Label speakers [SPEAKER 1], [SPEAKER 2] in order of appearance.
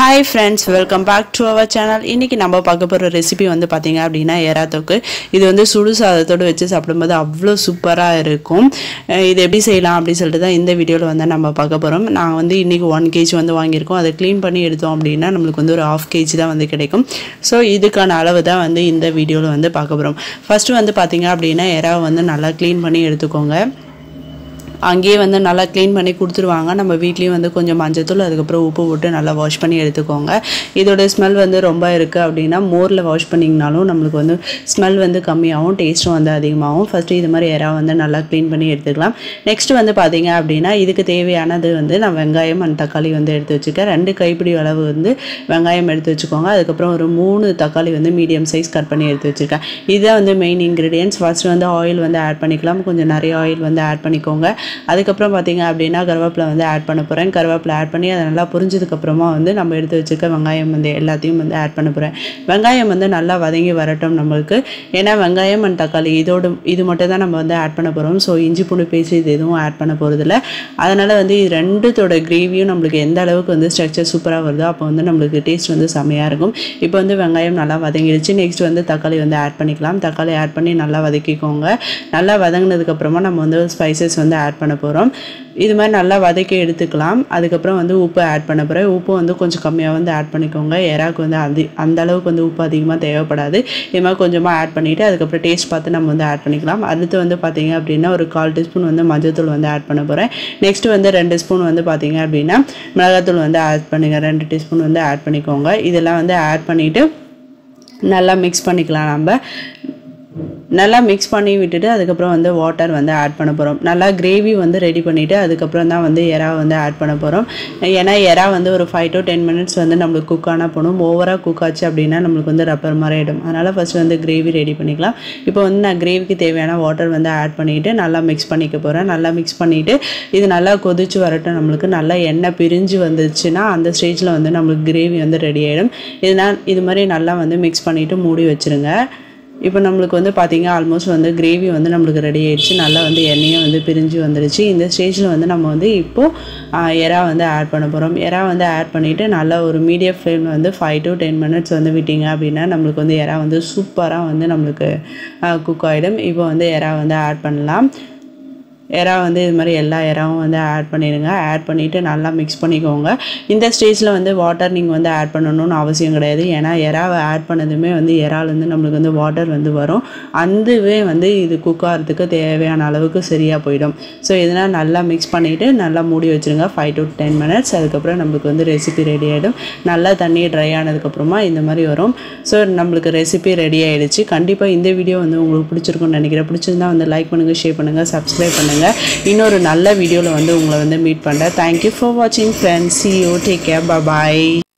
[SPEAKER 1] hi friends welcome back to our channel இன்றைக்கி நம்ம பார்க்க போகிற ரெசிபி வந்து பார்த்தீங்க அப்படின்னா எறா தொக்கு இது வந்து சுடு சாதத்தோடு வச்சு சாப்பிடும்போது அவ்வளோ சூப்பராக இருக்கும் அஹ் இது எப்படி செய்யலாம் அப்படின்னு சொல்லிட்டு தான் இந்த வீடியோவில் வந்து நம்ம பார்க்க போகிறோம் நான் வந்து இன்றைக்கி ஒன் கேஜி வந்து வாங்கியிருக்கோம் அதை க்ளீன் பண்ணி எடுத்தோம் அப்படின்னா நம்மளுக்கு வந்து ஒரு ஆஃப் கேஜி தான் வந்து கிடைக்கும் ஸோ இதுக்கான அளவு தான் வந்து இந்த வீடியோவில் வந்து பார்க்க போகிறோம் ஃபஸ்ட்டு வந்து பார்த்தீங்க அப்படின்னா எறாவை வந்து நல்லா க்ளீன் பண்ணி எடுத்துக்கோங்க அங்கேயே வந்து நல்லா க்ளீன் பண்ணி கொடுத்துருவாங்க நம்ம வீட்லேயும் வந்து கொஞ்சம் மஞ்சத்தூள் அதுக்கப்புறம் உப்பு போட்டு நல்லா வாஷ் பண்ணி எடுத்துக்கோங்க இதோட ஸ்மெல் வந்து ரொம்ப இருக்குது அப்படின்னா மோரில் வாஷ் பண்ணிங்கனாலும் நம்மளுக்கு வந்து ஸ்மெல் வந்து கம்மியாகும் டேஸ்ட்டும் வந்து அதிகமாகும் ஃபஸ்ட்டு இது மாதிரி எறா வந்து நல்லா க்ளீன் பண்ணி எடுத்துக்கலாம் நெக்ஸ்ட் வந்து பார்த்தீங்க அப்படின்னா இதுக்கு தேவையானது வந்து நான் வெங்காயம் அண்ட் தக்காளி வந்து எடுத்து வச்சுருக்கேன் ரெண்டு கைப்பிடி அளவு வந்து வெங்காயம் எடுத்து வச்சுக்கோங்க அதுக்கப்புறம் ஒரு மூணு தக்காளி வந்து மீடியம் சைஸ் கட் பண்ணி எடுத்து வச்சுருக்கேன் இதுதான் வந்து மெயின் இன்க்ரீடியன்ஸ் ஃபர்ஸ்ட் வந்து ஆயில் வந்து ஆட் பண்ணிக்கலாம் கொஞ்சம் நிறைய ஆயில் வந்து ஆட் பண்ணிக்கோங்க அதுக்கப்புறம் பார்த்தீங்க அப்படின்னா கருவேப்பிலை வந்து ஆட் பண்ண போகிறேன் கருவேப்பிலை ஆட் பண்ணி அதை நல்லா புரிஞ்சதுக்கப்புறமா வந்து நம்ம எடுத்து வச்சுருக்க வெங்காயம் வந்து எல்லாத்தையும் வந்து ஆட் பண்ண போகிறேன் வெங்காயம் வந்து நல்லா வதங்கி வரட்டும் நம்மளுக்கு ஏன்னா வெங்காயம் அண்ட் தக்காளி இதோட இது மட்டும் தான் நம்ம வந்து ஆட் பண்ண போகிறோம் ஸோ இஞ்சி பூண்டு பேசி இது எதுவும் ஆட் பண்ண போகிறதில்ல அதனால் வந்து இது ரெண்டுத்தோட கிரேவியும் நம்மளுக்கு எந்த அளவுக்கு வந்து ஸ்ட்ரக்சர் சூப்பராக வருதோ அப்போ வந்து நம்மளுக்கு டேஸ்ட் வந்து செம்மையாக இருக்கும் இப்போ வந்து வெங்காயம் நல்லா வதங்கிடுச்சு நெக்ஸ்ட் வந்து தக்காளி வந்து ஆட் பண்ணிக்கலாம் தக்காளி ஆட் பண்ணி நல்லா வதக்கிக்கோங்க நல்லா வதங்கினதுக்கப்புறமா நம்ம வந்து ஸ்பைசஸ் வந்து ஆட் பண்ண போகிறோம் இது மாதிரி நல்லா வதக்கி எடுத்துக்கலாம் அதுக்கப்புறம் வந்து உப்பு ஆட் பண்ண போகிறேன் உப்பு வந்து கொஞ்சம் கம்மியாக வந்து ஆட் பண்ணிக்கோங்க எறாக்கு வந்து அது அந்த அளவுக்கு வந்து உப்பு அதிகமாக தேவைப்படாது இது மாதிரி கொஞ்சமாக ஆட் பண்ணிவிட்டு அதுக்கப்புறம் டேஸ்ட் பார்த்து நம்ம வந்து ஆட் பண்ணிக்கலாம் அடுத்து வந்து பார்த்தீங்க அப்படின்னா ஒரு கால் டீஸ்பூன் வந்து மஞ்சள்தூள் வந்து ஆட் பண்ண போகிறேன் நெக்ஸ்ட் வந்து ரெண்டு ஸ்பூன் வந்து பார்த்தீங்க அப்படின்னா மிளகாத்தூள் வந்து ஆட் பண்ணுங்கள் ரெண்டு டீஸ்பூன் வந்து ஆட் பண்ணிக்கோங்க இதெல்லாம் வந்து ஆட் பண்ணிவிட்டு நல்லா மிக்ஸ் பண்ணிக்கலாம் நம்ம நல்லா மிக்ஸ் பண்ணி விட்டுட்டு அதுக்கப்புறம் வந்து வாட்டர் வந்து ஆட் பண்ண போகிறோம் நல்லா கிரேவி வந்து ரெடி பண்ணிவிட்டு அதுக்கப்புறம் தான் வந்து எறா வந்து ஆட் பண்ண போகிறோம் ஏன்னா எறா வந்து ஒரு ஃபைவ் டு டென் மினிட்ஸ் வந்து நம்மளுக்கு குக் ஆனால் போகணும் ஓவராக குக் ஆச்சு அப்படின்னா நம்மளுக்கு வந்து ரப்பர் மாதிரி ஆகிடும் அதனால் ஃபஸ்ட் வந்து கிரேவி ரெடி பண்ணிக்கலாம் இப்போ வந்து நான் கிரேவிக்கு தேவையான வாட்டர் வந்து ஆட் பண்ணிவிட்டு நல்லா மிக்ஸ் பண்ணிக்க போகிறேன் நல்லா மிக்ஸ் பண்ணிவிட்டு இது நல்லா கொதிச்சு வரட்டும் நம்மளுக்கு நல்லா எண்ணெய் பிரிஞ்சு வந்துச்சுன்னா அந்த ஸ்டேஜில் வந்து நம்மளுக்கு கிரேவி வந்து ரெடி ஆகிடும் இதனால் இது மாதிரி நல்லா வந்து மிக்ஸ் பண்ணிவிட்டு மூடி வச்சுருங்க இப்போ நம்மளுக்கு வந்து பார்த்திங்க ஆல்மோஸ்ட் வந்து கிரேவி வந்து நம்மளுக்கு ரெடி ஆயிடுச்சு நல்லா வந்து எண்ணெயும் வந்து பிரிஞ்சு வந்துடுச்சு இந்த ஸ்டேஜில் வந்து நம்ம வந்து இப்போது எறா வந்து ஆட் பண்ண போகிறோம் எறா வந்து ஆட் பண்ணிவிட்டு நல்லா ஒரு மீடியம் ஃப்ளேமில் வந்து ஃபைவ் டு டென் மினிட்ஸ் வந்து விட்டிங்க அப்படின்னா நம்மளுக்கு வந்து எறா வந்து சூப்பராக வந்து நம்மளுக்கு குக் ஆகிடும் இப்போ வந்து எறா வந்து ஆட் பண்ணலாம் எறா வந்து இது மாதிரி எல்லா எறாவும் வந்து ஆட் பண்ணிடுங்க ஆட் பண்ணிவிட்டு நல்லா மிக்ஸ் பண்ணிக்கோங்க இந்த ஸ்டேஜில் வந்து வாட்டர் நீங்கள் வந்து ஆட் பண்ணணும்னு அவசியம் கிடையாது ஏன்னா எறாவை ஆட் பண்ணதுமே வந்து எறாலேருந்து நம்மளுக்கு வந்து வாட்டர் வந்து வரும் அதுவே வந்து இது குக் ஆகிறதுக்கு தேவையான அளவுக்கு சரியாக போயிடும் ஸோ இதனால் நல்லா மிக்ஸ் பண்ணிவிட்டு நல்லா மூடி வச்சுருங்க ஃபைவ் டு டென் மினிட்ஸ் அதுக்கப்புறம் நம்மளுக்கு வந்து ரெசிபி ரெடி ஆகிடும் நல்லா தண்ணி ட்ரை ஆனதுக்கப்புறமா இந்த மாதிரி வரும் ஸோ நம்மளுக்கு ரெசிபி ரெடி ஆகிடுச்சு கண்டிப்பாக இந்த வீடியோ வந்து உங்களுக்கு பிடிச்சிருக்கும்னு நினைக்கிறேன் பிடிச்சிருந்தா வந்து லைக் பண்ணுங்கள் ஷேர் பண்ணுங்கள் சப்ஸ்கிரைப் பண்ணுங்கள் இன்னொரு நல்ல வீடியோவில் வந்து உங்களை வந்து மீட் பண்ணுறேன் தேங்க்யூ ஃபார் வாட்சிங் friends see you take care bye